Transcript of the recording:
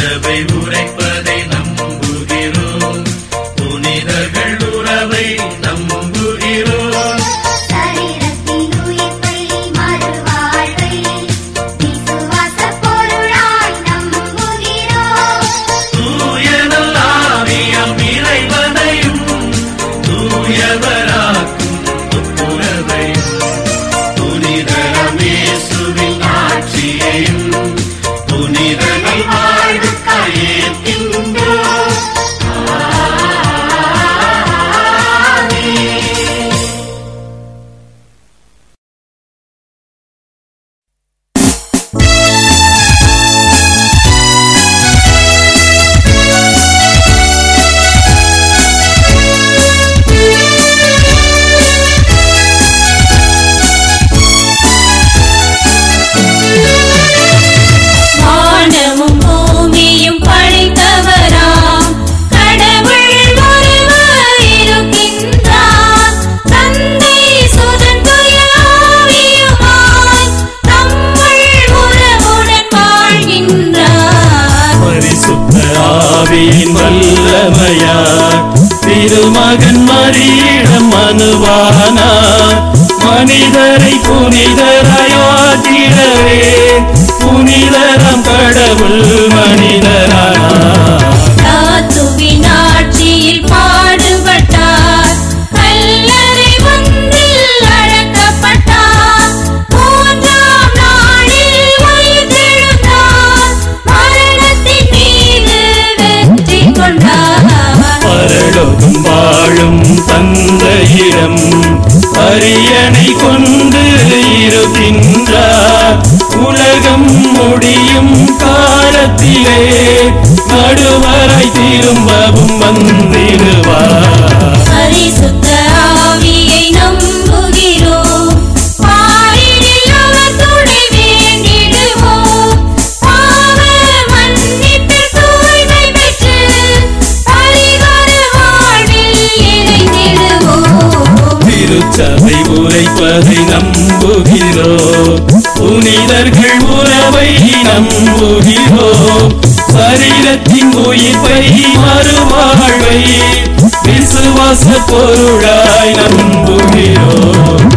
திருச்சபை உரைப்பதை நம்புகிறோம் புனிதர்கள் உறவை நம்புகிறோம் சரீரத்தின் உயிர்ப்பை மறுவாழ்வை விசுவாசப் பொருளாய் நம்புகிறோம். தூயனல் ஆவியம் இறைவனையும் தூயவராக்கும் ஒப்புரவையும் புனிதரமேசுவின் ஆட்சியையும் புனிதர்கள் வாழ்வுக்காய் ஏற்கின்றோம் வானமும் பூமியும் படைத்தவராம் கடவுள் ஒருவர் இருக்கின்றார் தந்தை சுதன் தூய ஆவியுமாய் தம்முள் உறவுடன் வாழ்கின்றார் பரிசுத்த ஆவியின் வல்லமையார் திருமகன் மரியிடம் மனுவானார் மனிதரை புனிதராயாக்கிடவே புனிதரம் கடவுள் மனிதரானார் தாத்துவின் ஆட்சியில் பாடுபட்டார் கல்லறை ஒன்றில் அடக்கப்பட்டார் மூன்றாம் நாளில் உயிர்த்தெழுந்தார் மரணத்தின் மீது வெற்றி கொண்டார் பரலோகம் வாழும் தந்தையிடம் அரியணை கொண்டு இருக்கின்றார் உலகம் முடியும் காலத்திலே நடுவரை திரும்பவும் வந்திடுவார் பரிசுத்த ஆவியை நம்புகிறோம் பாரினில் அவர் துணை வேண்டிடுவோம் பாவ மன்னிப்பில் தூய்மை பெற்று பரிகார வாழ்வில் இணைந்திடுவோம் திருச்சபை உரைப்பதை நம்புகிறோம் புனிதர்கள் உறவை நம்புகிறோம் சரீரத்தின் உயிர்ப்பை மறுவாழ்வை விசுவாச பொருளாய் நம்புகிறோம்